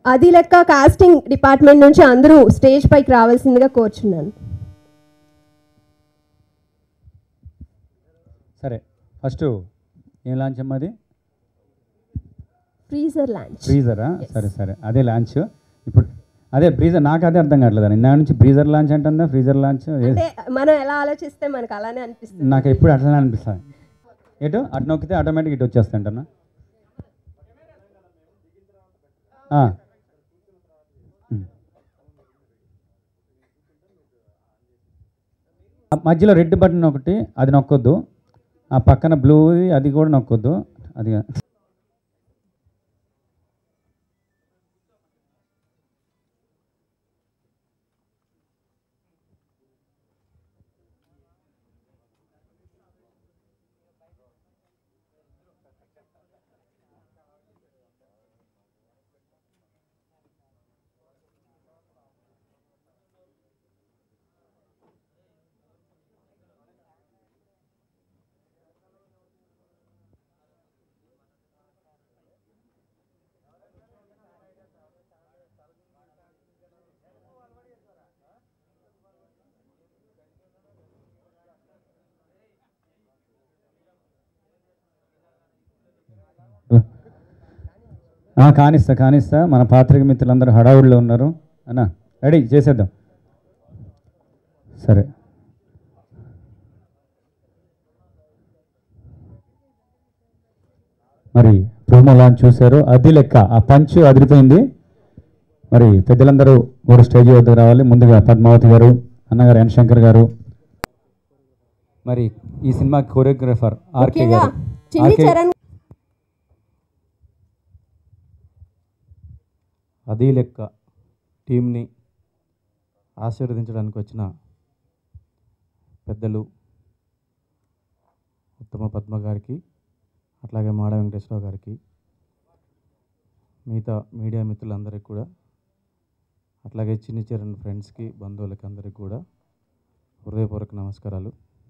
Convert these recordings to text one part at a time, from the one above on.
అది లెక్క casting department నుంచి అందరూ స్టేజ్ పైకి రావాల్సిందిగా కోరుచున్నాను సరే ఫస్ట్ ఏం లాంచ్ అమ్మా అది ఫ్రీజర్ లాంచ్ బ్రీజరా సరే సరే అదే లాంచ్ ఇప్పుడు అదే బ్రీజర్ నాకు అదే అర్థం కావట్లేదు ఇందా నుంచి బ్రీజర్ లాంచ్ అంటుందా ఫ్రీజర్ లాంచ్ అంటే మనం ఎలా ఆలోచిస్తే మనకు అలానే అనిపిస్తుంది నాకు ఎప్పుడు అట్లనే అనిపిస్తుంది ఎటు అటు నొక్కితే ఆటోమేటిక్ ఇటు వచ్చేస్తుంటానా ఆ. ఉమ్. ఆ మధ్యలో రెడ్ బటన్ ఒకటి అది నొక్కొద్దు ఆ పక్కన బ్లూ అది కూడా నొక్కొద్దు అది ఆ, కానిస్తా కానిస్తా మన పాత్రిక మిత్రులందరూ హడావుడిలో ఉన్నారు అన్న రెడీ చేసేద్దాం సరే మరి ప్రోమో లాంచ్ చూశారు అది లెక్క ఆ పంచ్ అదిరిపోయింది మరి పెద్దలందరూ కూడా స్టేజ్ వద్దకు రావాలి ముందుగా పద్మావతి గారు అన్నగారు ఎన్ శంకర్ గారు మరి ఈ సినిమా కొరియోగ్రాఫర్ ఆర్కే ముఖ్యంగా గారు చిన్ని ఆర్కే చరణ్ అదీ లెక్క టీంని ఆశీర్వదించడానికి వచ్చిన పెద్దలు ఉత్తమ పద్మ గారికి అట్లాగే మాడ వెంకటేశ్వరరావు గారికి మిగతా మీడియా మిత్రులందరికీ కూడా అట్లాగే చిన్ని చరణ్ ఫ్రెండ్స్కి బంధువులకి అందరికీ కూడా హృదయపూర్వక నమస్కారాలు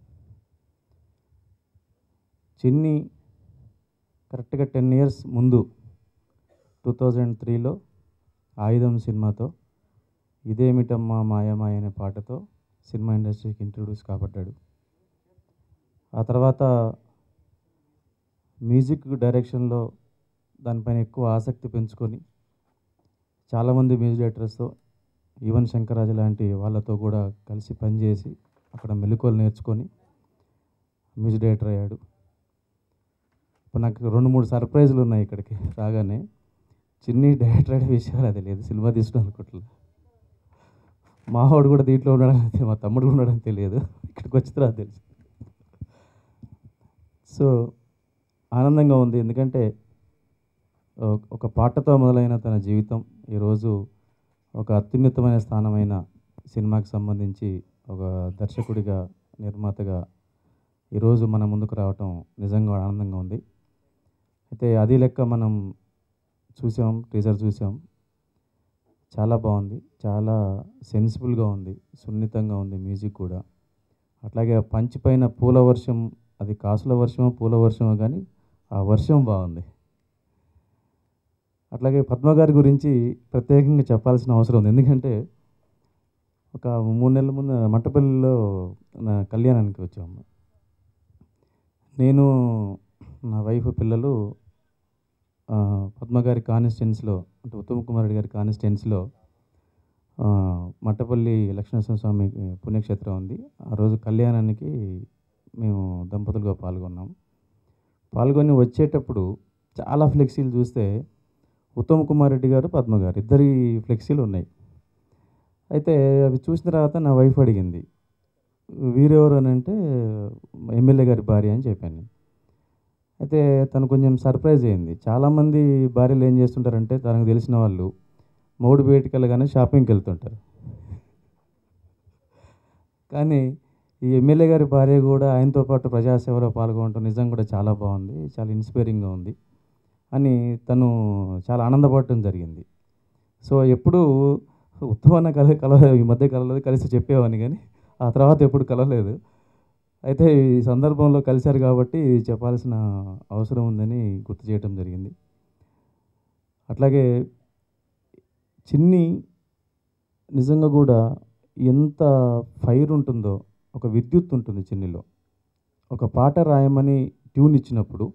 చిన్ని కరెక్ట్గా టెన్ ఇయర్స్ ముందు టూ థౌజండ్ త్రీలో ఆయుధం సినిమాతో ఇదేమిటమ్మా మాయమాయ అనే పాటతో సినిమా ఇండస్ట్రీకి ఇంట్రడ్యూస్ కాబడ్డాడు ఆ తర్వాత మ్యూజిక్ డైరెక్షన్లో దానిపైన ఎక్కువ ఆసక్తి పెంచుకొని చాలామంది మ్యూజిక్ డైరెక్టర్స్తో ఈవెన్ శంకరాజు లాంటి వాళ్ళతో కూడా కలిసి పనిచేసి అక్కడ మెలకువలు నేర్చుకొని మ్యూజిక్ డైరెక్టర్ అయ్యాడు ఇప్పుడు నాకు రెండు మూడు సర్ప్రైజులు ఉన్నాయి ఇక్కడికి రాగానే చిన్ని డైరెక్టర్ అనే విషయాలు అది లేదు సినిమా తీసిన అనుకోవట్లేదు మా వాడు కూడా దీంట్లో ఉన్నాడని తె- మా తమ్ముడు కూడా ఉన్నాడని తెలియదు ఇక్కడికి వచ్చిన తర్వాత తెలుసు సో ఆనందంగా ఉంది ఎందుకంటే ఒక- ఒక పాటతో మొదలైన తన జీవితం ఈరోజు ఒక అత్యున్నతమైన స్థానమైన సినిమాకి సంబంధించి ఒక దర్శకుడిగా నిర్మాతగా ఈరోజు మన ముందుకు రావటం నిజంగా ఆనందంగా ఉంది అయితే అది లెక్క మనం చూసాం టీజర్ చూసాం చాలా బాగుంది చాలా సెన్సిబుల్గా ఉంది సున్నితంగా ఉంది మ్యూజిక్ కూడా అట్లాగే పంచి పైన పూల వర్షం అది కాసుల వర్షమో పూల వర్షమో కానీ ఆ వర్షం బాగుంది అట్లాగే పద్మ గారి గురించి ప్రత్యేకంగా చెప్పాల్సిన అవసరం ఉంది ఎందుకంటే ఒక మూడు నెలల ముందు మంటపల్లిలో నా కళ్యాణానికి వచ్చాము నేను నా వైఫ్ పిల్లలు ఆ, పద్మ గారి కాన్స్టిట్యున్సీలో అంటే ఉత్తమ్ కుమార్ రెడ్డి గారి కాన్స్టిట్యున్సీలో ఆ, మట్టపల్లి లక్ష్మీనరసింహ స్వామి పుణ్యక్షేత్రం ఉంది ఆ రోజు కళ్యాణానికి మేము దంపతులుగా పాల్గొన్నాం పాల్గొని వచ్చేటప్పుడు చాలా ఫ్లెక్సీలు చూస్తే ఉత్తమ్ కుమార్ రెడ్డి గారు పద్మ గారు ఇద్దరి ఫ్లెక్సీలు ఉన్నాయి అయితే అవి చూసిన తర్వాత నా వైఫ్ అడిగింది వీరెవరు అని అంటే ఎమ్మెల్యే గారి భార్య అని చెప్పాను నేను. అయితే తను కొంచెం సర్ప్రైజ్ అయింది చాలామంది భార్యలు ఏం చేస్తుంటారంటే తనకు తెలిసిన వాళ్ళు మూడు బయటికి వెళ్ళగానే షాపింగ్కి వెళ్తుంటారు కానీ ఈ ఎమ్మెల్యే గారి భార్య కూడా ఆయనతో పాటు ప్రజాసేవలో పాల్గొనడం నిజం కూడా చాలా బాగుంది చాలా ఇన్స్పైరింగ్గా ఉంది అని తను చాలా ఆనందపడటం జరిగింది సో ఎప్పుడు ఉత్తమన్న కల కల ఈ మధ్య కలలేదు కలిసి చెప్పేవాడిని కానీ ఆ తర్వాత ఎప్పుడు కలలేదు అయితే ఈ సందర్భంలో కలిశారు కాబట్టి చెప్పాల్సిన అవసరం ఉందని గుర్తు చేయటం జరిగింది అట్లాగే చిన్ని నిజంగా కూడా ఎంత ఫైర్ ఉంటుందో ఒక విద్యుత్ ఉంటుంది చిన్నిలో ఒక పాట రాయమని ట్యూన్ ఇచ్చినప్పుడు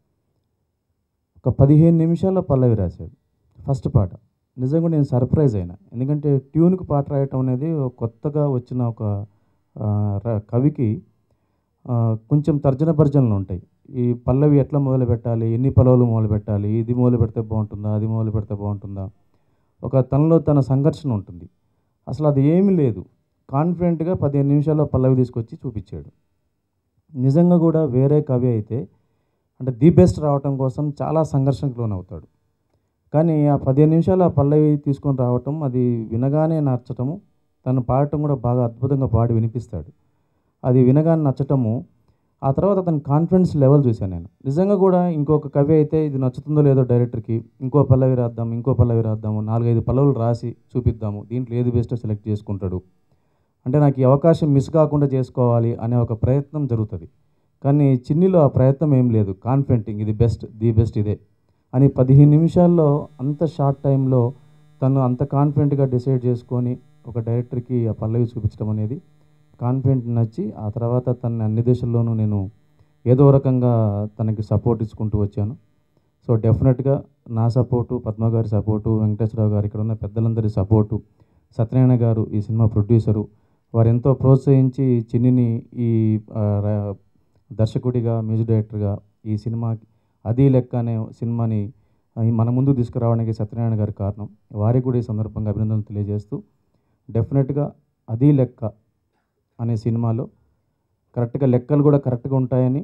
ఒక పదిహేను నిమిషాల పల్లవి రాశాడు ఫస్ట్ పాట నిజంగా నేను సర్ప్రైజ్ అయినా ఎందుకంటే ట్యూన్కి పాట రాయటం అనేది ఒక కొత్తగా వచ్చిన ఒక ఆ, ర- కవికి ఆ, కొంచెం తర్జన భర్జనలు ఉంటాయి ఈ పల్లవి ఎట్లా మొదలు పెట్టాలి ఎన్ని పల్లవులు మొదలు పెట్టాలి ఇది మొదలు పెడితే బాగుంటుందా అది మొదలు పెడితే బాగుంటుందా ఒక తనలో తన సంఘర్షణ ఉంటుంది అసలు అది ఏమీ లేదు కాన్ఫిడెంట్గా పదిహేను నిమిషాల్లో పల్లవి తీసుకొచ్చి చూపించాడు నిజంగా కూడా వేరే కవి అయితే అంటే ది బెస్ట్ రావటం కోసం చాలా సంఘర్షణకు లోనవుతాడు కానీ ఆ పదిహేను నిమిషాలు ఆ పల్లవి తీసుకొని రావటం అది వినగానే నచ్చటము తను పాడటం కూడా బాగా అద్భుతంగా పాడి వినిపిస్తాడు అది వినగానే నచ్చటము ఆ తర్వాత అతని కాన్ఫిడెన్స్ లెవెల్ చూశాను నేను నిజంగా కూడా ఇంకొక కవి అయితే ఇది నచ్చుతుందో లేదో డైరెక్టర్కి ఇంకో పల్లవి రాద్దాం ఇంకో పల్లవి రాద్దాము నాలుగైదు పల్లవులు రాసి చూపిద్దాము దీంట్లో ఏది బెస్టో సెలెక్ట్ చేసుకుంటాడు అంటే నాకు ఈ అవకాశం మిస్ కాకుండా చేసుకోవాలి అనే ఒక ప్రయత్నం జరుగుతుంది కానీ చిన్నిలో ఆ ప్రయత్నం ఏం లేదు కాన్ఫిడెంటింగ్ ఇది బెస్ట్ ది బెస్ట్ ఇదే అని పదిహేను నిమిషాల్లో అంత షార్ట్ టైంలో తను అంత కాన్ఫిడెంట్గా డిసైడ్ చేసుకొని ఒక డైరెక్టర్కి ఆ పల్లవి చూపించడం అనేది కాన్ఫిడెంట్ నచ్చి ఆ తర్వాత తన అన్ని దశల్లోనూ నేను ఏదో రకంగా తనకి సపోర్ట్ ఇచ్చుకుంటూ వచ్చాను సో డెఫినెట్గా నా సపోర్టు పద్మ గారి సపోర్టు వెంకటేశ్వరరావు గారు ఇక్కడ ఉన్న పెద్దలందరి సపోర్టు సత్యనారాయణ గారు ఈ సినిమా ప్రొడ్యూసరు వారు ఎంతో ప్రోత్సహించి చిన్నిని ఈ ఆ, ర- దర్శకుడిగా మ్యూజిక్ డైరెక్టర్గా ఈ సినిమా అది లెక్క అనే సినిమాని ఆ, ఈ మన ముందు తీసుకురావడానికి సత్యనారాయణ గారి కారణం వారికి కూడా ఈ సందర్భంగా అభినందనలు తెలియజేస్తూ డెఫినెట్గా అది లెక్క అనే సినిమాలో కరెక్ట్గా లెక్కలు కూడా కరెక్ట్గా ఉంటాయని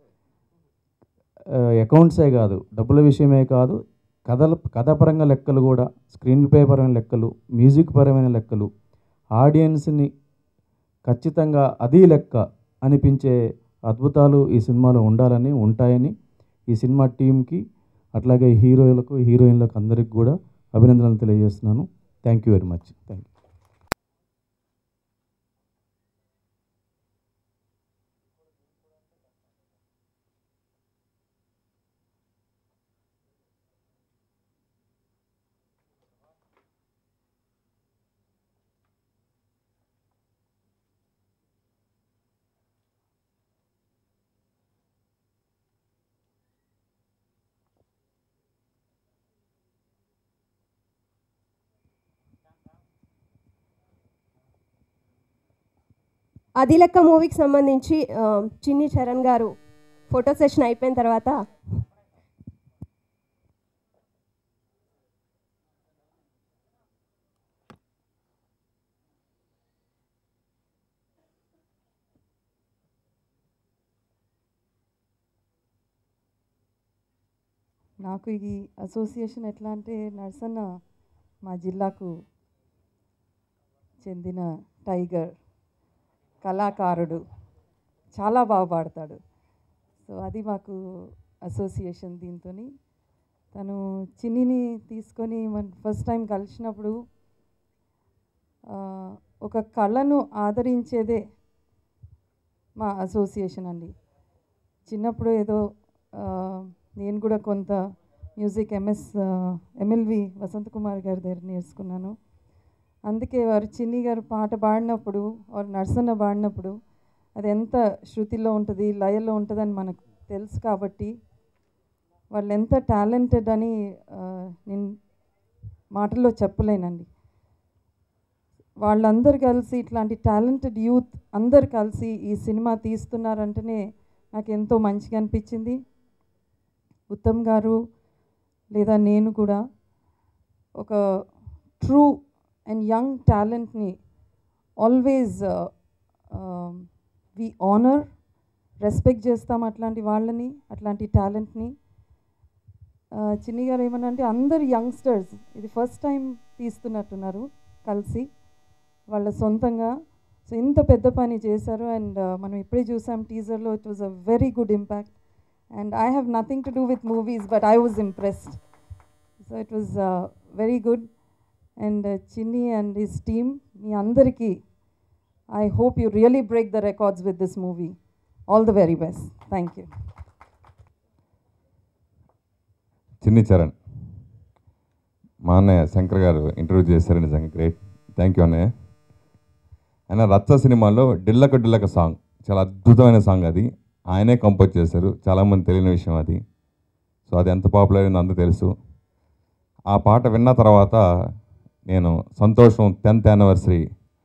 అకౌంట్సే కాదు డబ్బుల విషయమే కాదు కథల కథపరంగా లెక్కలు కూడా స్క్రీన్ ప్లే పరమైన లెక్కలు మ్యూజిక్ పరమైన లెక్కలు ఆడియన్స్ని ఖచ్చితంగా అది లెక్క అనిపించే అద్భుతాలు ఈ సినిమాలో ఉండాలని ఉంటాయని ఈ సినిమా టీంకి అట్లాగే హీరోలకు హీరోయిన్లకు అందరికి కూడా అభినందనలు తెలియజేస్తున్నాను thank you very much thank you Adhi Lekka మూవీకి సంబంధించి ఆ, చిన్ని చరణ్ గారు ఫోటో సెషన్ అయిపోయిన తర్వాత నాకు ఈ అసోసియేషన్ ఎట్లా అంటే నర్సన్న మా జిల్లాకు చెందిన టైగర్ కళాకారుడు చాలా బాగా పాడతాడు సో అది మాకు అసోసియేషన్ దీంతో తను చిన్నిని తీసుకొని మన ఫస్ట్ టైం కలిసినప్పుడు ఆ, ఒక కళను ఆదరించేదే మా అసోసియేషన్ అండి చిన్నప్పుడు ఏదో ఆ, నేను కూడా కొంత music M S M L V Vasantha Kumar గారి దగ్గర నేర్చుకున్నాను అందుకే వారు చిన్ని గారు పాట పాడినప్పుడు వారు నర్సన్న పాడినప్పుడు అది ఎంత శృతిలో ఉంటుంది లయలో ఉంటుందని మనకు తెలుసు కాబట్టి వాళ్ళు ఎంత టాలెంటెడ్ అని ఆ, నేను మాటల్లో చెప్పలేనండి వాళ్ళందరూ కలిసి ఇట్లాంటి టాలెంటెడ్ యూత్ అందరు కలిసి ఈ సినిమా తీస్తున్నారంటేనే నాకు ఎంతో మంచిగా అనిపించింది ఉత్తమ్ గారు లేదా నేను కూడా ఒక ట్రూ అండ్ యంగ్ టాలెంట్ని ఆల్వేస్ వి ఆనర్ రెస్పెక్ట్ చేస్తాం అట్లాంటి వాళ్ళని అట్లాంటి టాలెంట్ని చిన్ని గారు ఏమన్నా అంటే అందరు యంగ్స్టర్స్ ఇది ఫస్ట్ టైం తీస్తున్నట్టున్నారు కలిసి వాళ్ళ సొంతంగా సో ఇంత పెద్ద పని చేశారు అండ్ మనం ఇప్పుడే చూసాం టీజర్లో it was a very good impact and I have nothing to do with movies but I was impressed so it was very good and Chinni and his team మీ అందరికీ I hope you really break the records with this movie all the very best thank you Chinni Charan మా అన్నయ్య శంకర్ గారు interview చేశారు నిజంగా great thank you అన్నయ్య ఆయన రచ్చ సినిమాలో డిల్లక డిల్లక సాంగ్ చాలా అద్భుతమైన సాంగ్ అది ఆయనే కంపోజ్ చేశారు చాలామంది తెలియని విషయం అది సో అది ఎంత పాపులర్ అయిందో అందరూ తెలుసు ఆ పాట విన్న తర్వాత నేను సంతోషం tenth anniversary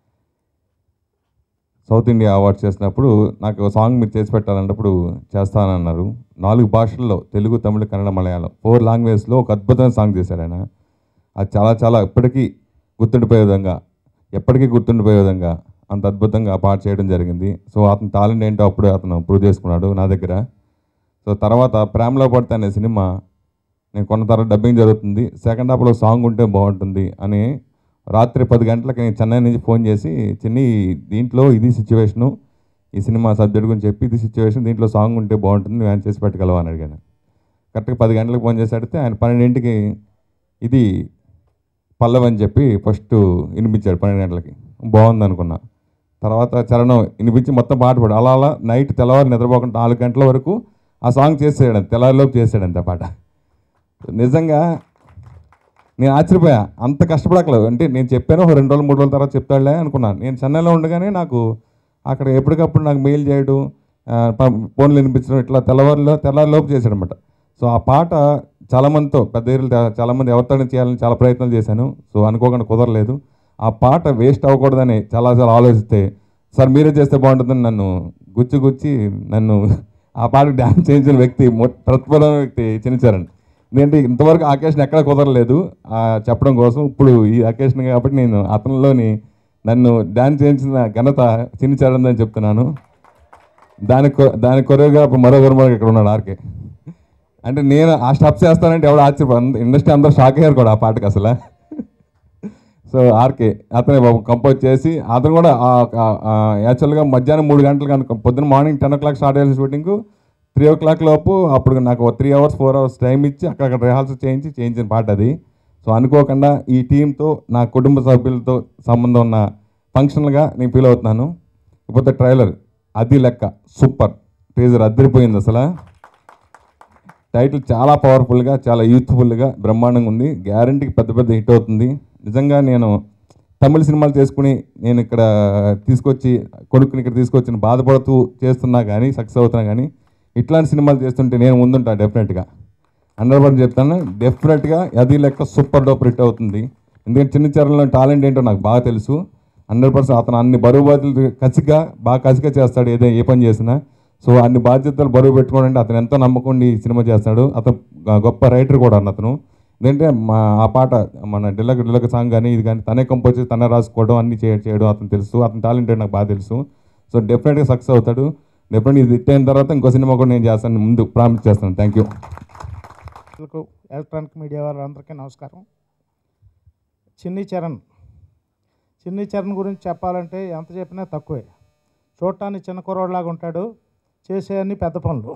South India awards చేసినప్పుడు నాకు ఒక సాంగ్ మీరు చేసి పెట్టాలన్నప్పుడు చేస్తానన్నారు నాలుగు భాషల్లో తెలుగు తమిళ కన్నడ మలయాళం ఫోర్ లాంగ్వేజ్లో ఒక అద్భుతమైన సాంగ్ చేశారు ఆయన అది చాలా చాలా ఎప్పటికీ గుర్తుండిపోయే విధంగా ఎప్పటికీ గుర్తుండిపోయే విధంగా అంత అద్భుతంగా ఆ పాట చేయడం జరిగింది సో అతని టాలెంట్ ఏంటో అప్పుడు అతను ప్రూవ్ చేసుకున్నాడు నా దగ్గర సో తర్వాత ప్రేమలో పడితే అనే సినిమా నేను కొన్న తర్వాత డబ్బింగ్ జరుగుతుంది సెకండ్ హాఫ్లో సాంగ్ ఉంటే బాగుంటుంది అని రాత్రి పది గంటలకి నేను చెన్నై నుంచి ఫోన్ చేసి చిన్ని దీంట్లో ఇది సిచ్యువేషను ఈ సినిమా సబ్జెక్ట్ గురించి చెప్పి ఇది సిచ్యువేషన్ దీంట్లో సాంగ్ ఉంటే బాగుంటుంది నువ్వు ఆయన చేసి పెట్టగలవా అని అడిగాను కరెక్ట్గా పది గంటలకు ఫోన్ చేసి అడిగితే ఆయన పన్నెండింటికి ఇది పల్లవి అని చెప్పి ఫస్ట్ వినిపించాడు పన్నెండు గంటలకి బాగుంది అనుకున్నా తర్వాత చరణం వినిపించి మొత్తం పాట పాడు అలా అలా నైట్ తెల్లవారు నిద్రపోకుండా నాలుగు గంటల వరకు ఆ సాంగ్ చేసాడు తెల్లవారిలోపు చేసాడు అంతే పాట నిజంగా నేను ఆశ్చర్యపోయా అంత కష్టపడకలేదు అంటే నేను చెప్పాను ఒక రెండు రోజులు మూడు రోజుల తర్వాత చెప్తాడులే అనుకున్నాను నేను చెన్నైలో ఉండగానే నాకు అక్కడ ఎప్పటికప్పుడు నాకు మెయిల్ చేయడం ఆ, ప- ఫోన్లు వినిపించడం ఇట్లా తెల్లవారులో తెల్లవారులోపు చేశాడనమాట సో ఆ పాట చాలామందితో పెద్ద ఏరియాలు చాలామంది ఎవరితో చేయాలని చాలా ప్రయత్నాలు చేశాను సో అనుకోకుండా కుదరలేదు ఆ పాట వేస్ట్ అవ్వకూడదని చాలా చాలా ఆలోచిస్తే సార్ మీరే చేస్తే బాగుంటుందని నన్ను గుచ్చి గుచ్చి నన్ను ఆ పాటకు డ్యాన్స్ చేయించిన వ్యక్తి మొ- ప్రతిఫలమైన వ్యక్తి చిన్నచరణ్ ఎందుకంటే ఇంతవరకు అకేషన్ ఎక్కడ కుదరలేదు ఆ చెప్పడం కోసం ఇప్పుడు ఈ అకేషన్ కాబట్టి నేను అతనిలోని నన్ను డ్యాన్స్ చేయించిన ఘనత చిన్నచరణ్ అని చెప్తున్నాను దాని కొ- దాని కొరియోగ్రాఫర్ మరో గురుమర్ ఇక్కడ ఉన్నాడు ఆర్కే అంటే నేను ఆ స్టెప్స్ చేస్తానంటే ఎవడు ఆశ్చర్య ఇండస్ట్రీ అందరూ షాక్ అయ్యారు కూడా ఆ పాటకి అసలు సో ఆర్కే అతనే బాబు కంపోజ్ చేసి అతను కూడా యాక్చువల్గా మధ్యాహ్నం మూడు గంటలకు అనుకో పొద్దున్న morning ten o'clock start అయ్యే షూటింగ్ త్రీ ఓ క్లాక్ లోపు అప్పుడు నాకు three hours four hours time ఇచ్చి అక్కడ రిహార్సల్ చేయించి చేయించిన పాట అది సో అనుకోకుండా ఈ టీంతో నా కుటుంబ సభ్యులతో సంబంధం ఉన్న ఫంక్షన్లుగా నేను ఫీల్ అవుతున్నాను ఇకపోతే ట్రైలర్ అది లెక్క సూపర్ టీజర్ అద్దరిపోయింది అసలు టైటిల్ చాలా పవర్ఫుల్గా చాలా యూత్ఫుల్గా బ్రహ్మాండంగా ఉంది గ్యారంటీకి పెద్ద పెద్ద హిట్ అవుతుంది నిజంగా నేను తమిళ సినిమాలు చేసుకుని నేను ఇక్కడ తీసుకొచ్చి కొడుకుని ఇక్కడ తీసుకొచ్చి బాధపడుతూ చేస్తున్నా కానీ సక్సెస్ అవుతున్నా కానీ ఇట్లాంటి సినిమాలు చేస్తుంటే నేను ముందుంటా డెఫినెట్గా హండ్రెడ్ పర్సెంట్ చెప్తాను డెఫినెట్గా అది లెక్క సూపర్ డూపర్ హిట్ అవుతుంది ఎందుకంటే చిన్న చరణలో టాలెంట్ ఏంటో నాకు బాగా తెలుసు హండ్రెడ్ పర్సెంట్ అతను అన్ని బరువు బాధ్యతలు కసిగా బాగా కసిగా చేస్తాడు ఏదో ఏ పని చేసినా సో అన్ని బాధ్యతలు బరువు పెట్టుకోండి అతను ఎంతో నమ్మకం ఈ సినిమా చేస్తాడు అతను గ- గొప్ప రైటర్ కూడా అన్న అతను ఎందుకంటే మా ఆ పాట మన డిల్లక డిల్లక సాంగ్ కానీ ఇది కానీ తనే కంపోజ్ చేసి తనే రాసుకోవడం అన్ని చేయ చేయడం అతను తెలుసు అతని టాలెంట్ ఏంటో నాకు బాగా తెలుసు సో డెఫినెట్గా సక్సెస్ అవుతాడు డెఫినెట్గా ఇది హిట్ అయిన తర్వాత ఇంకో సినిమా కూడా నేను చేస్తాను ముందు ప్రామిస్ చేస్తాను థ్యాంక్ యూ లకు ఎలక్ట్రానిక్ మీడియా వారందరికీ నమస్కారం చిన్ని చరణ్ చిన్ని చరణ్ గురించి చెప్పాలంటే ఎంత చెప్పినా తక్కువే చూడటానికి చిన్న కుర్రోడ్లాగా ఉంటాడు చేసే అన్ని పెద్ద పనులు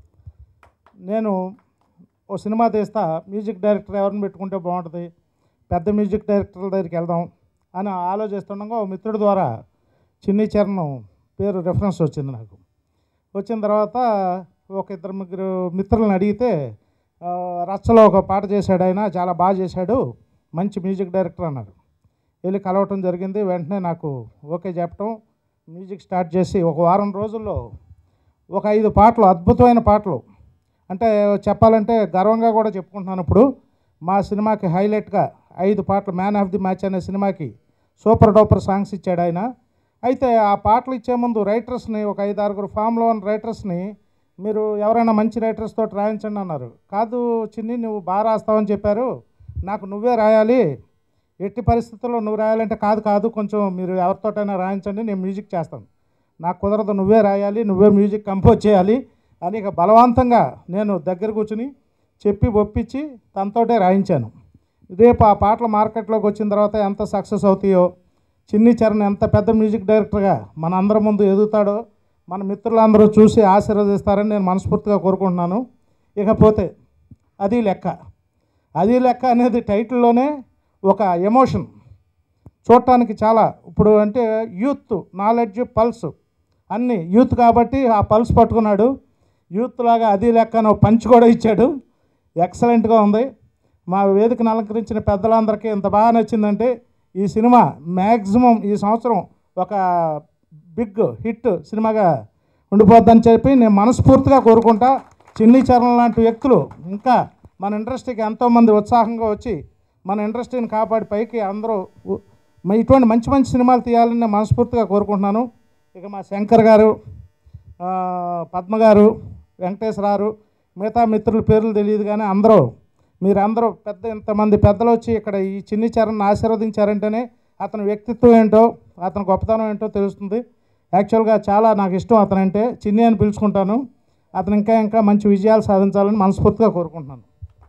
నేను ఓ సినిమా తీస్తా మ్యూజిక్ డైరెక్టర్ ఎవరిని పెట్టుకుంటే బాగుంటుంది పెద్ద మ్యూజిక్ డైరెక్టర్ల దగ్గరికి వెళ్దాం అని ఆలోచిస్తుండగా ఓ మిత్రుడి ద్వారా చిన్ని చరణ్ పేరు రెఫరెన్స్ వచ్చింది నాకు వచ్చిన తర్వాత ఒక ఇద్దరు ముగ్గురు మిత్రులను అడిగితే ఆ, రచ్చలో ఒక పాట చేశాడు ఆయన చాలా బాగా చేశాడు మంచి మ్యూజిక్ డైరెక్టర్ అన్నారు వెళ్ళి కలవటం జరిగింది వెంటనే నాకు ఓకే చెప్పటం మ్యూజిక్ స్టార్ట్ చేసి ఒక వారం రోజుల్లో ఒక ఐదు పాటలు అద్భుతమైన పాటలు అంటే చెప్పాలంటే గర్వంగా కూడా చెప్పుకుంటున్నాను ఇప్పుడు మా సినిమాకి హైలైట్గా ఐదు పాటలు మ్యాన్ ఆఫ్ ది మ్యాచ్ అనే సినిమాకి సూపర్ డూపర్ సాంగ్స్ ఇచ్చాడు ఆయన అయితే ఆ పాటలు ఇచ్చే ముందు రైటర్స్ని ఒక ఐదు ఆరుగురు ఫామ్లో ఉన్న రైటర్స్ని మీరు ఎవరైనా మంచి రైటర్స్ తోటి రాయించండి అన్నారు కాదు చిన్ని నువ్వు బాగా రాస్తావని చెప్పారు నాకు నువ్వే రాయాలి ఎట్టి పరిస్థితుల్లో నువ్వు రాయాలంటే కాదు కాదు కొంచెం మీరు ఎవరితోటైనా రాయించండి నేను మ్యూజిక్ చేస్తాను నాకు కుదరదు నువ్వే రాయాలి నువ్వే మ్యూజిక్ కంపోజ్ చేయాలి అని ఇక బలవంతంగా నేను దగ్గర కూర్చుని చెప్పి ఒప్పించి తనతోటే రాయించాను రేపు ఆ పాటలు మార్కెట్లోకి వచ్చిన తర్వాత ఎంత సక్సెస్ అవుతాయో చిన్ని చరణ్ ఎంత పెద్ద మ్యూజిక్ డైరెక్టర్గా మన అందరి ముందు ఎదుగుతాడో మన మిత్రులందరూ చూసి ఆశీర్వదిస్తారని నేను మనస్ఫూర్తిగా కోరుకుంటున్నాను ఇకపోతే అది లెక్క అది లెక్క అనేది టైటిల్లోనే ఒక ఎమోషన్ చూడటానికి చాలా ఇప్పుడు అంటే యూత్ నాలెడ్జ్ పల్స్ అన్నీ యూత్ కాబట్టి ఆ పల్స్ పట్టుకున్నాడు యూత్ లాగా అది లెక్క అని ఒక పంచ్ కూడా ఇచ్చాడు ఎక్సలెంట్గా ఉంది మా వేదికను అలంకరించిన పెద్దలందరికీ ఇంత బాగా నచ్చిందంటే ఈ సినిమా మ్యాక్సిమం ఈ సంవత్సరం ఒక బిగ్ హిట్ సినిమాగా ఉండిపోద్దని చెప్పి నేను మనస్ఫూర్తిగా కోరుకుంటా చిన్ని చరణ్ లాంటి వ్యక్తులు ఇంకా మన ఇండస్ట్రీకి ఎంతోమంది ఉత్సాహంగా వచ్చి మన ఇండస్ట్రీని కాపాడి పైకి అందరూ ఉ- మ- ఇటువంటి మంచి మంచి సినిమాలు తీయాలని నేను మనస్ఫూర్తిగా కోరుకుంటున్నాను ఇక మా శంకర్ గారు ఆ, పద్మ గారు వెంకటేశ్వరారు మిగతా మిత్రుల పేర్లు తెలియదు కానీ అందరూ మీరందరూ పెద్ద ఇంతమంది పెద్దలు వచ్చి ఇక్కడ ఈ చిన్ని చరణ్ ఆశీర్వదించారంటేనే అతని వ్యక్తిత్వం ఏంటో అతని గొప్పతనం ఏంటో తెలుస్తుంది యాక్చువల్గా చాలా నాకు ఇష్టం అతనంటే చిన్ని అని పిలుచుకుంటాను అతను ఇంకా ఇంకా మంచి విజయాలు సాధించాలని మనస్ఫూర్తిగా కోరుకుంటున్నాను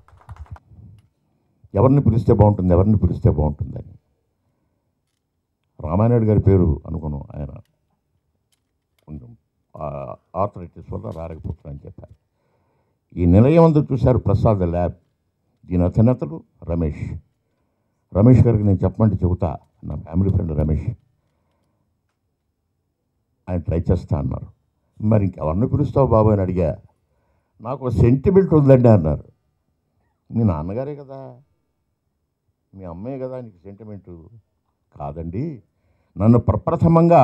ఎవరిని పిలిస్తే బాగుంటుంది ఎవరిని పిలిస్తే బాగుంటుందని రామానాయుడు గారి పేరు అనుకున్నాం ఆయన కొంచెం ఆర్థరైటిస్ వల్ల రారకపోతున్నారని చెప్పారు ఈ నిలయం అందు చూశారు ప్రసాద్ ల్యాబ్ దీని అధినేతలు రమేష్ రమేష్ గారికి నేను చెప్పమంటే చెబుతా నా ఫ్యామిలీ ఫ్రెండ్ రమేష్ ఆయన ట్రై చేస్తా అన్నారు మరి ఇంకెవరిని పిలుస్తావు బాబు అని అడిగా నాకు ఒక సెంటిమెంట్ ఉందండి అన్నారు మీ నాన్నగారే కదా మీ అమ్మే కదా నీకు సెంటిమెంటు కాదండి నన్ను ప్రప్రథమంగా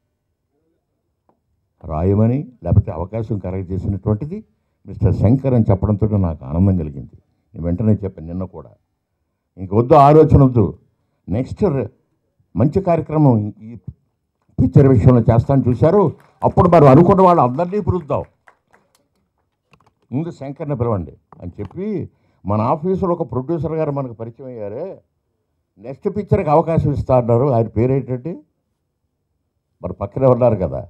రాయమని లేకపోతే అవకాశం కలగజేసినటువంటిది మిస్టర్ శంకర్ అని చెప్పడంతో నాకు ఆనందం కలిగింది నేను వెంటనే చెప్పాను నిన్న కూడా ఇంక వద్దు ఆలోచన వద్దు నెక్స్ట్ మంచి కార్యక్రమం ఈ పిక్చర్ విషయంలో చేస్తాను చూశారు అప్పుడు మరి అనుకున్న వాళ్ళు అందరినీ పిలుద్దాం ముందు శంకర్ని పిలవండి అని చెప్పి మన ఆఫీసులో ఒక ప్రొడ్యూసర్ గారు మనకు పరిచయం అయ్యారే నెక్స్ట్ పిక్చర్కి అవకాశం ఇస్తా అన్నారు ఆయన పేరు ఏంటంటే మరి పక్కనే ఉన్నారు కదా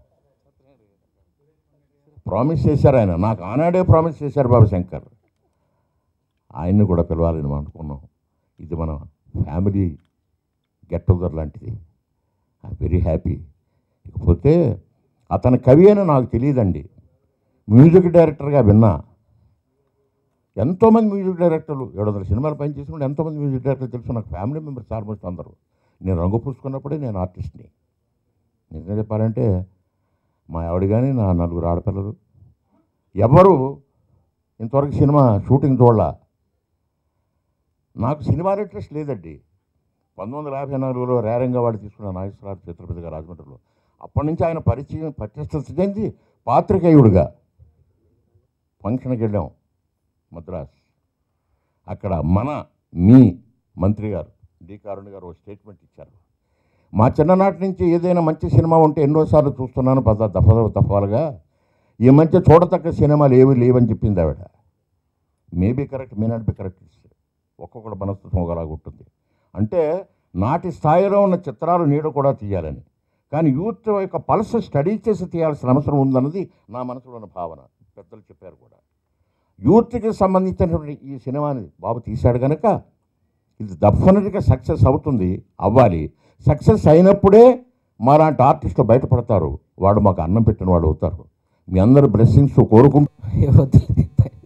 ప్రామిస్ చేశారు ఆయన నాకు ఆనాడే ప్రామిస్ చేశారు బాబు శంకర్ ఆయన్ని కూడా పిలవాలని మనం అనుకున్నాం ఇది మన ఫ్యామిలీ గెట్ టుగెదర్ లాంటిది ఐ వెరీ హ్యాపీ ఇకపోతే అతని కవి అని నాకు తెలియదండి మ్యూజిక్ డైరెక్టర్గా విన్నా ఎంతోమంది మ్యూజిక్ డైరెక్టర్లు ఏడు వందల సినిమాలు పని చేసిన ఎంతోమంది మ్యూజిక్ డైరెక్టర్లు తెలుసు నాకు ఫ్యామిలీ మెంబర్స్ ఆల్మోస్ట్ అందరూ నేను రంగు పూసుకున్నప్పుడే నేను ఆర్టిస్ట్ని నిజంగా చెప్పాలంటే మా ఆవిడ కానీ నా నలుగురు ఆడపిల్లలు ఎవరు ఇంతవరకు సినిమా షూటింగ్ చూడాల నాకు సినిమా ఇంట్రెస్ట్ లేదండి పంతొమ్మిది వందల యాభై నాలుగులో రేరంగా వాడు తీసుకున్న నాగేశ్వరరావు చిత్రపతిగా రాజమండ్రిలో అప్పటి నుంచి ఆయన పరిచయం ప్రతిష్ట చెంది పాత్రికేయుడిగా ఫంక్షన్కి వెళ్ళాం మద్రాస్ అక్కడ మన మీ మంత్రి గారు డి కారుణ్ గారు ఒక స్టేట్మెంట్ ఇచ్చారు మా చిన్ననాటి నుంచి ఏదైనా మంచి సినిమా ఉంటే ఎన్నోసార్లు చూస్తున్నాను పద దఫ దఫాలుగా ఈ మంచి చూడతక్క సినిమాలు ఏవి లేవని చెప్పింది ఆవిడ maybe correct may not be correct ఒక్కొక్కటి మనస్తత్వం ఒకలాగా ఉంటుంది అంటే నాటి స్థాయిలో ఉన్న చిత్రాలు నీడ కూడా తీయాలని కానీ యూత్ యొక్క పల్స్ స్టడీ చేసి తీయాల్సిన అవసరం ఉందన్నది నా మనసులో ఉన్న భావన పెద్దలు చెప్పారు కూడా యూత్కి సంబంధించినటువంటి ఈ సినిమాని బాబు తీశాడు కనుక ఇది డెఫినెట్గా సక్సెస్ అవుతుంది అవ్వాలి సక్సెస్ అయినప్పుడే మాలాంటి ఆర్టిస్టులు బయటపడతారు వాడు మాకు అన్నం పెట్టిన వాడు అవుతారు మీ అందరు బ్లెస్సింగ్స్ కోరుకుంటూ వద్దులే.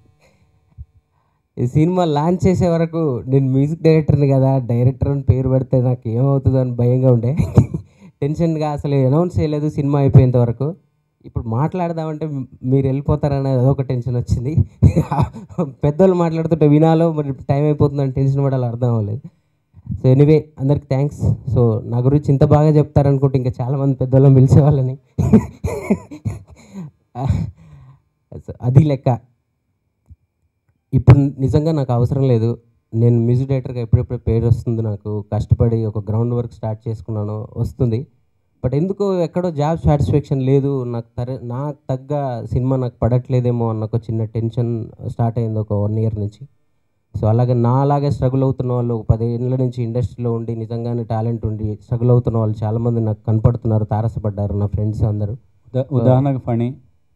ఈ సినిమా లాంచ్ చేసే వరకు నేను మ్యూజిక్ డైరెక్టర్ని కదా డైరెక్టర్ అని పేరు పెడితే నాకు ఏమవుతుందో అని భయంగా ఉండే టెన్షన్గా అసలు అనౌన్స్ చేయలేదు సినిమా అయిపోయేంత వరకు ఇప్పుడు మాట్లాడదామంటే మ్- మీరు వెళ్ళిపోతారనేది అదొక టెన్షన్ వచ్చింది పెద్దోళ్ళు మాట్లాడుతుంటే వినాలో మరి టైం అయిపోతుందని టెన్షన్ పడాలి అర్థం అవ్వలేదు సో ఎనీవే అందరికి థ్యాంక్స్ సో నా గురించి ఇంత బాగా చెప్తారనుకుంటే ఇంకా చాలామంది పెద్దోళ్ళని పిలిచేవాళ్ళని సో అది లెక్క ఇప్పుడు నిజంగా నాకు అవసరం లేదు నేను మ్యూజిక్ డైరెక్టర్గా ఎప్పుడెప్పుడు పేరు వస్తుంది నాకు కష్టపడి ఒక గ్రౌండ్ వర్క్ స్టార్ట్ చేసుకున్నాను వస్తుంది బట్ ఎందుకో ఎక్కడో జాబ్ సాటిస్ఫాక్షన్ లేదు నాకు తర నాకు తగ్గ సినిమా నాకు పడట్లేదేమో అన్న ఒక చిన్న టెన్షన్ స్టార్ట్ అయింది ఒక వన్ ఇయర్ నుంచి సో అలాగే నా అలాగే స్ట్రగుల్ అవుతున్న వాళ్ళు ఒక పదేళ్ళ నుంచి ఇండస్ట్రీలో ఉండి నిజంగానే టాలెంట్ ఉండి స్ట్రగుల్ అవుతున్న వాళ్ళు చాలామంది నాకు కనపడుతున్నారు తారసపడ్డారు నా ఫ్రెండ్స్ అందరూ ఉదా- ఉదాహరణకు ఫణి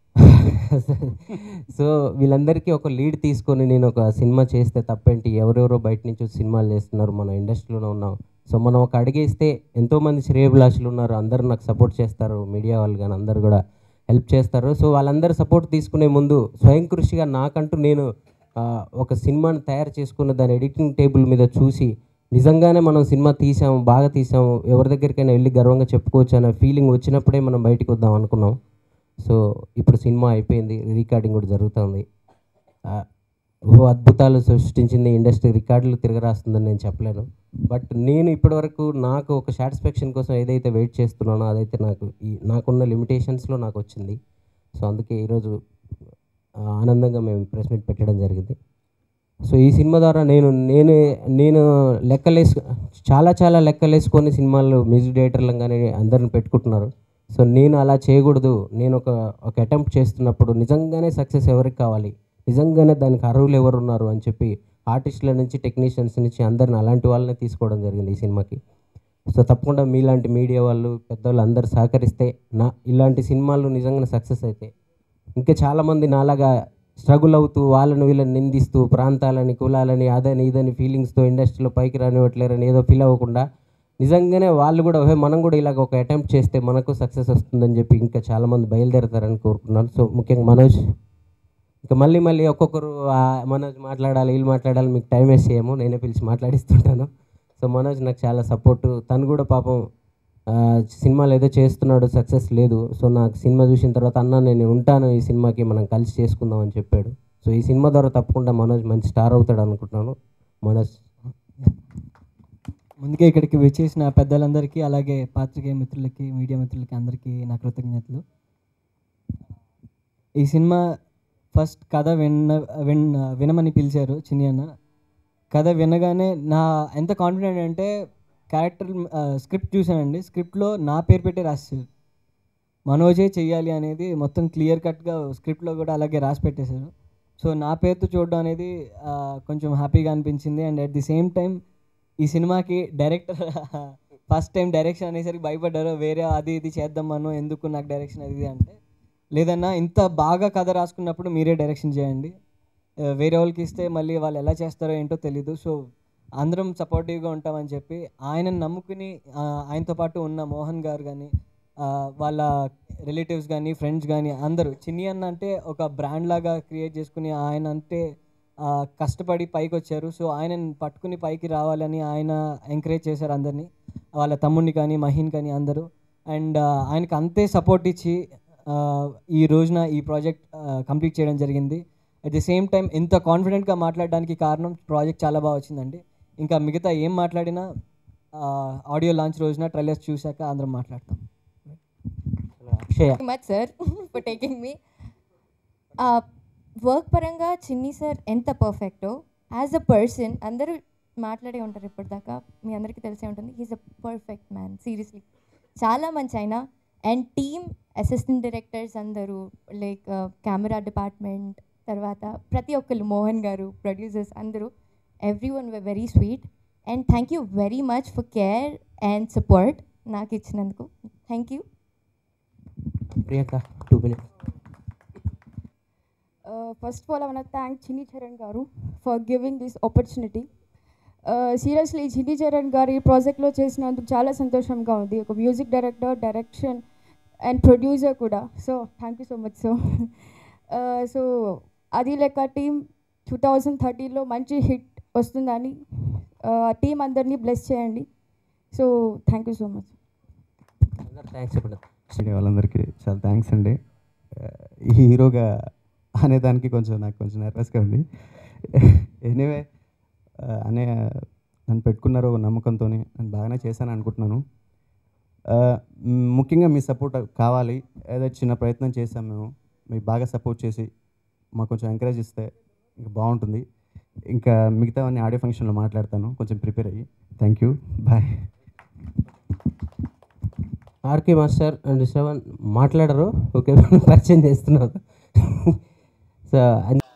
సో వీళ్ళందరికీ ఒక లీడ్ తీసుకొని నేను ఒక సినిమా చేస్తే తప్పేంటి ఎవరెవరో బయట నుంచి వచ్చి సినిమాలు చేస్తున్నారు మన ఇండస్ట్రీలోనే ఉన్నాం సో మనం ఒక అడిగేస్తే ఎంతోమంది శ్రేయభిలాషులు ఉన్నారు అందరూ నాకు సపోర్ట్ చేస్తారు మీడియా వాళ్ళు కానీ అందరు కూడా హెల్ప్ చేస్తారు సో వాళ్ళందరూ సపోర్ట్ తీసుకునే ముందు స్వయం కృషిగా నాకంటూ నేను ఆ, ఒక సినిమాని తయారు చేసుకున్న దాని ఎడిటింగ్ టేబుల్ మీద చూసి నిజంగానే మనం సినిమా తీసాము బాగా తీసాము ఎవరి దగ్గరికైనా వెళ్ళి గర్వంగా చెప్పుకోవచ్చు అనే ఫీలింగ్ వచ్చినప్పుడే మనం బయటికి వద్దాం అనుకున్నాం సో ఇప్పుడు సినిమా అయిపోయింది రికార్డింగ్ కూడా జరుగుతుంది ఆ, ఓ అద్భుతాలు సృష్టించింది ఇండస్ట్రీ రికార్డులు తిరగరాస్తుందని నేను చెప్పలేను బట్ నేను ఇప్పటివరకు నాకు ఒక సాటిస్ఫాక్షన్ కోసం ఏదైతే వెయిట్ చేస్తున్నానో అదైతే నాకు ఈ నాకున్న లిమిటేషన్స్లో నాకు వచ్చింది సో అందుకే ఈరోజు ఆ, ఆనందంగా మేము ప్రెస్ మీట్ పెట్టడం జరిగింది సో ఈ సినిమా ద్వారా నేను నేను నేను లెక్కలేసు చాలా చాలా లెక్కలేసుకొని సినిమాలు మ్యూజిక్ డైరెక్టర్లను కానీ అందరిని పెట్టుకుంటున్నారు సో నేను అలా చేయకూడదు నేను ఒక ఒక అటెంప్ట్ చేస్తున్నప్పుడు నిజంగానే సక్సెస్ ఎవరికి కావాలి నిజంగానే దానికి అర్హులు ఎవరు ఉన్నారు అని చెప్పి ఆర్టిస్టుల నుంచి టెక్నీషియన్స్ నుంచి అందరిని అలాంటి వాళ్ళనే తీసుకోవడం జరిగింది ఈ సినిమాకి సో తప్పకుండా మీలాంటి మీడియా వాళ్ళు పెద్దవాళ్ళు అందరు సహకరిస్తే నా ఇలాంటి సినిమాలు నిజంగా సక్సెస్ అయితే ఇంకా చాలామంది నాలాగా స్ట్రగుల్ అవుతూ వాళ్ళని వీళ్ళని నిందిస్తూ ప్రాంతాలని కులాలని అదని ఇదని ఫీలింగ్స్తో ఇండస్ట్రీలో పైకి రానివ్వట్లేరని ఏదో ఫీల్ అవ్వకుండా నిజంగానే వాళ్ళు కూడా "ఓహే, మనం కూడా ఇలాగ ఒక అటెంప్ట్ చేస్తే మనకు సక్సెస్ వస్తుందని చెప్పి ఇంకా చాలామంది బయలుదేరతారని కోరుకున్నాను సో ముఖ్యంగా మనోజ్ ఇంకా మళ్ళీ మళ్ళీ ఒక్కొక్కరు "ఆ, మనోజ్ మాట్లాడాలి వీళ్ళు మాట్లాడాలి మీకు టైం వేస్ట్ చేయము నేనే పిలిచి మాట్లాడిస్తుంటాను సో మనోజ్ నాకు చాలా సపోర్టు తను కూడా పాపం ఆ, సినిమాలు ఏదో చేస్తున్నాడు సక్సెస్ లేదు సో నాకు సినిమా చూసిన తర్వాత అన్న నేను ఉంటాను ఈ సినిమాకి మనం కలిసి చేసుకుందాం అని చెప్పాడు సో ఈ సినిమా ద్వారా తప్పకుండా మనోజ్ మంచి స్టార్ అవుతాడు అనుకుంటున్నాను మనోజ్ ముందుగా ఇక్కడికి విచ్చేసిన పెద్దలందరికీ అలాగే పాత్రికేయ మిత్రులకి మీడియా మిత్రులకి అందరికీ నా కృతజ్ఞతలు ఈ సినిమా ఫస్ట్ కథ విన్న విన్ వినమని పిలిచారు చిన్ని అన్న కథ వినగానే నా ఎంత కాన్ఫిడెంట్ అంటే క్యారెక్టర్ స్క్రిప్ట్ చూశానండి స్క్రిప్ట్లో నా పేరు పెట్టి రాశారు మనోజే చెయ్యాలి అనేది మొత్తం క్లియర్ కట్గా స్క్రిప్ట్లో కూడా అలాగే రాసి పెట్టేశారు సో నా పేరుతో చూడడం అనేది ఆ, కొంచెం హ్యాపీగా అనిపించింది and at the same time ఈ సినిమాకి డైరెక్టర్ ఫస్ట్ టైం డైరెక్షన్ అనేసరికి భయపడ్డారు వేరే అది ఇది చేద్దాం మనం ఎందుకు నాకు డైరెక్షన్ అది ఇది అంటే లేదన్నా ఇంత బాగా కథ రాసుకున్నప్పుడు మీరే డైరెక్షన్ చేయండి ఆ, వేరే వాళ్ళకి ఇస్తే మళ్ళీ వాళ్ళు ఎలా చేస్తారో ఏంటో తెలీదు సో అందరం సపోర్టివ్గా ఉంటామని చెప్పి ఆయనను నమ్ముకుని ఆ, ఆయనతో పాటు ఉన్న మోహన్ గారు కానీ వాళ్ళ రిలేటివ్స్ కానీ ఫ్రెండ్స్ కానీ అందరూ చిన్ని అన్న అంటే ఒక బ్రాండ్ లాగా క్రియేట్ చేసుకుని ఆయన అంటే ఆ, కష్టపడి పైకి వచ్చారు సో ఆయనని పట్టుకుని పైకి రావాలని ఆయన ఎంకరేజ్ చేశారు అందరినీ వాళ్ళ తమ్ముడిని కానీ మహిన్ కానీ అందరూ అండ్ ఆయనకు అంతే సపోర్ట్ ఇచ్చి ఆ, ఈ రోజున ఈ ప్రాజెక్ట్ కంప్లీట్ చేయడం జరిగింది అట్ ది సేమ్ టైం ఇంత కాన్ఫిడెంట్గా మాట్లాడడానికి కారణం ప్రాజెక్ట్ చాలా బాగా వచ్చిందండి ఇంకా మిగతా ఏం మాట్లాడినా ఆడియో లాంచ్ రోజున ట్రైలర్స్ చూశాక అందరం మాట్లాడతాం అక్షయ మచ్ సార్ ఫర్ టేకింగ్ మీ వర్క్ పరంగా చిన్ని సార్ ఎంత పర్ఫెక్టో యాజ్ అ పర్సన్ అందరూ మాట్లాడే ఉంటారు ఇప్పటిదాకా మీ అందరికీ తెలిసే ఉంటుంది he's a perfect man seriously చాలా మంచి ఆయన అండ్ టీమ్ అసిస్టెంట్ డైరెక్టర్స్ అందరూ లైక్ కెమెరా డిపార్ట్మెంట్ తర్వాత ప్రతి ఒక్కరు మోహన్ గారు ప్రొడ్యూసర్స్ అందరూ every one way very sweet and thank you very much for care and support నాకు ఇచ్చినందుకు thank you Priyanka two minutes Uh, first of all, I want to thank Chini Charan Garu for giving this opportunity. Seriously Chinni Charan గారు ఈ ప్రాజెక్ట్లో చేసినందుకు చాలా సంతోషంగా ఉంది ఒక music director direction and producer కూడా so thank you so much so so Adhi Lekka team two thousand థర్టీలో మంచి హిట్ వస్తుందని టీం అందరినీ బ్లెస్ చేయండి so thank you so much thanks చెప్పండి మీడియా వాళ్ళందరికీ చాలా థ్యాంక్స్ అండి ఆ, ఈ హీరోగా అనేదానికి కొంచెం నాకు కొంచెం నర్వస్గా ఉంది ఎనీవే అనే నన్ను పెట్టుకున్నారు ఒక నమ్మకంతో నేను బాగానే చేశాను అనుకుంటున్నాను ఆ, మ్, ముఖ్యంగా మీ సపోర్ట్ కావాలి ఏదో చిన్న ప్రయత్నం చేశాం మేము మీకు బాగా సపోర్ట్ చేసి మాకు కొంచెం ఎంకరేజ్ ఇస్తే ఇంకా బాగుంటుంది ఇంకా మిగతావన్నీ ఆడియో ఫంక్షన్లో మాట్లాడతాను కొంచెం ప్రిపేర్ అయ్యి thank you bye RK master and Shravan మాట్లాడరు ఓకే పరిచయం చేస్తున్నారు సో